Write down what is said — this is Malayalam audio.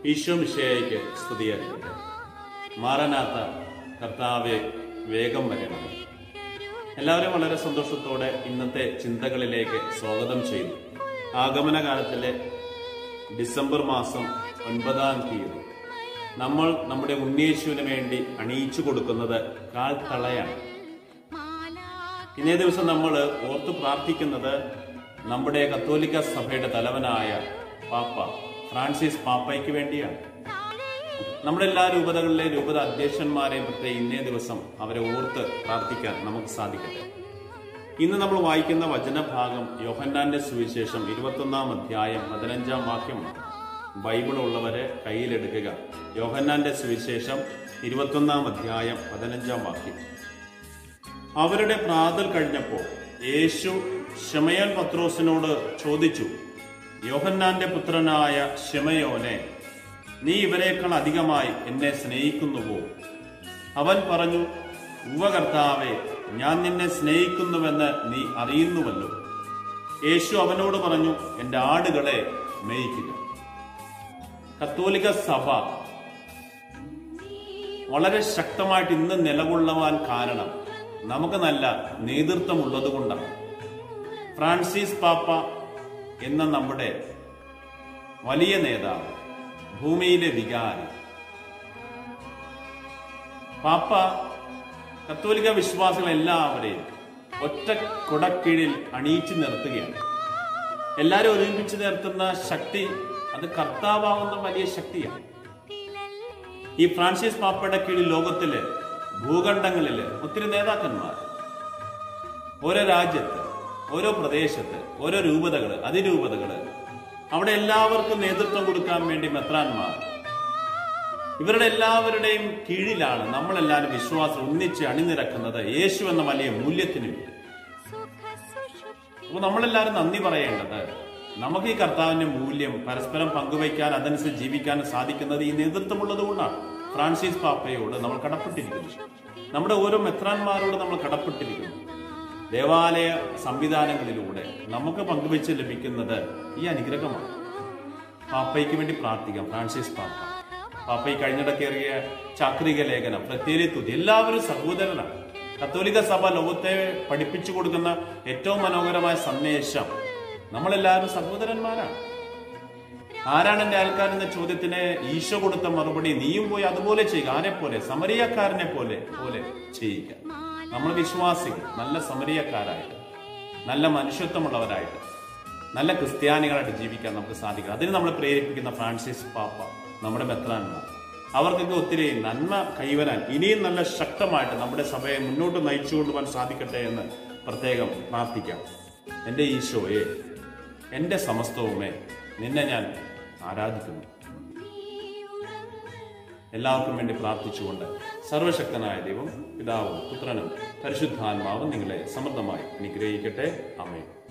ഈശോ മിശേയ്ക്ക് സ്തുതിയായിരിക്കട്ടെ മാറാനാത്ത കർത്താവെ വേഗം വരണം എല്ലാവരും വളരെ സന്തോഷത്തോടെ ഇന്നത്തെ ചിന്തകളിലേക്ക് സ്വാഗതം ചെയ്യുന്നു ആഗമനകാലത്തിലെ ഡിസംബർ മാസം ഒൻപതാം തീയതി നമ്മൾ നമ്മുടെ ഉണ്ണീശുവിന് വേണ്ടി അണിയിച്ചു കൊടുക്കുന്നത് കാൽത്തളയാണ് ഇന്നേ ദിവസം നമ്മൾ ഓർത്തു പ്രാർത്ഥിക്കുന്നത് നമ്മുടെ കത്തോലിക്ക സഭയുടെ തലവനായ പാപ്പ ഫ്രാൻസിസ് പാപ്പയ്ക്ക് വേണ്ടിയാണ് നമ്മുടെ എല്ലാ രൂപതകളിലെ രൂപത അധ്യക്ഷന്മാരെയും പ്രത്യേകം ഇന്നേ ദിവസം അവരെ ഓർത്ത് പ്രാർത്ഥിക്കാൻ നമുക്ക് സാധിക്കട്ടെ ഇന്ന് നമ്മൾ വായിക്കുന്ന വചനഭാഗം യോഹന്നാന്റെ സുവിശേഷം ഇരുപത്തൊന്നാം അധ്യായം പതിനഞ്ചാം വാക്യമാണ് ബൈബിൾ ഉള്ളവരെ കയ്യിലെടുക്കുക യോഹന്നാന്റെ സുവിശേഷം ഇരുപത്തൊന്നാം അധ്യായം പതിനഞ്ചാം വാക്യം അവരുടെ പ്രാതൽ കഴിഞ്ഞപ്പോൾ യേശു ഷമയൽ പത്രോസിനോട് ചോദിച്ചു യോഹന്നാന്റെ പുത്രനായ ഷമയോനെ നീ ഇവരെക്കാൾ അധികമായി എന്നെ സ്നേഹിക്കുന്നുവോ അവൻ പറഞ്ഞു ഉവ്വ കർത്താവേ ഞാൻ നിന്നെ സ്നേഹിക്കുന്നുവെന്ന് നീ അറിയുന്നുവല്ലോ യേശു അവനോട് പറഞ്ഞു എൻ്റെ ആടുകളെ മേയിക്കുക കത്തോലിക്ക സഭ വളരെ ശക്തമായിട്ട് ഇന്ന് നിലകൊള്ളുവാൻ കാരണം നമുക്ക് നല്ല നേതൃത്വം ഉള്ളത് കൊണ്ടാണ് ഫ്രാൻസിസ് പാപ്പ എന്ന നമ്മുടെ വലിയ നേതാവ് ഭൂമിയിലെ വികാരി പാപ്പ കത്തോലിക്ക വിശ്വാസികൾ എല്ലാവരെയും ഒറ്റ കുടക്കീഴിൽ അണിയിച്ചു നിർത്തുകയാണ് എല്ലാവരും ഒരുമിച്ച് നിർത്തുന്ന ശക്തി അത് കർത്താവാകുന്ന വലിയ ശക്തിയാണ് ഈ ഫ്രാൻസിസ് പാപ്പയുടെ കീഴിൽ ലോകത്തിലെ ഭൂഖണ്ഡങ്ങളില് ഒത്തിരി നേതാക്കന്മാർ ഓരോ രാജ്യത്ത് ഓരോ പ്രദേശത്ത് ഓരോ രൂപതകള് അതിരൂപതകള് അവിടെ എല്ലാവർക്കും നേതൃത്വം കൊടുക്കാൻ വേണ്ടി മെത്രാന്മാർ ഇവരുടെ എല്ലാവരുടെയും കീഴിലാണ് നമ്മളെല്ലാവരും വിശ്വാസം ഒന്നിച്ച് അണിനിരക്കുന്നത് യേശു എന്ന വലിയ മൂല്യത്തിന് വേണ്ടി അപ്പൊ നമ്മളെല്ലാവരും നന്ദി പറയേണ്ടത് നമുക്ക് ഈ കർത്താവിന്റെ മൂല്യം പരസ്പരം പങ്കുവയ്ക്കാൻ അതനുസരിച്ച് ജീവിക്കാൻ സാധിക്കുന്നത് ഈ നേതൃത്വമുള്ളത് കൊണ്ടാണ് ഫ്രാൻസിസ് പാപ്പയോട് നമ്മൾ കടപ്പെട്ടിരിക്കുന്നു നമ്മുടെ ഓരോ മെത്രാന്മാരോട് നമ്മൾ കടപ്പെട്ടിരിക്കുന്നു ദേവാലയ സംവിധാനങ്ങളിലൂടെ നമുക്ക് പങ്കുവെച്ച് ലഭിക്കുന്നത് ഈ അനുഗ്രഹമാണ് പാപ്പയ്ക്ക് വേണ്ടി പ്രാർത്ഥിക്കാം ഫ്രാൻസിസ് പാപ്പ പാപ്പ ഈ കഴിഞ്ഞിടക്കേറിയ ചാക്രിക ലേഖനം പ്രത്യേക തുതി എല്ലാവരും സഹോദരനാണ് കത്തോലിക്ക സഭ ലോകത്തെ പഠിപ്പിച്ചു കൊടുക്കുന്ന ഏറ്റവും മനോഹരമായ സന്ദേശം നമ്മളെല്ലാവരും സഹോദരന്മാരാണ് ആരാണ് എന്റെ ആൾക്കാർ എന്ന ചോദ്യത്തിന് ഈശോ കൊടുത്ത മറുപടി നീയും പോയി അതുപോലെ ചെയ്യുക ആരെ പോലെ സമരിയക്കാരനെ പോലെ പോലെ ചെയ്യുക നമ്മൾ വിശ്വാസികൾ നല്ല സമരിയക്കാരായിട്ട് നല്ല മനുഷ്യത്വമുള്ളവരായിട്ട് നല്ല ക്രിസ്ത്യാനികളായിട്ട് ജീവിക്കാൻ നമുക്ക് സാധിക്കും അതിന് നമ്മളെ പ്രേരിപ്പിക്കുന്ന ഫ്രാൻസിസ് പാപ്പ നമ്മുടെ മെത്രാന്മാർ അവർക്കൊക്കെ ഒത്തിരി നന്മ കൈവരാൻ ഇനിയും നല്ല ശക്തമായിട്ട് നമ്മുടെ സഭയെ മുന്നോട്ട് നയിച്ചു കൊണ്ടുപോകാൻ സാധിക്കട്ടെ എന്ന് പ്രത്യേകം പ്രാർത്ഥിക്കാം എൻ്റെ ഈശോയെ എൻ്റെ സമസ്തവുമേ നിന്നെ ഞാൻ ആരാധിക്കുന്നു എല്ലാവർക്കും വേണ്ടി പ്രാർത്ഥിച്ചുകൊണ്ട് സർവശക്തനായ ദൈവം പിതാവും പുത്രനും പരിശുദ്ധാത്മാവും നിങ്ങളെ സമൃദ്ധമായി അനുഗ്രഹിക്കട്ടെ അമേ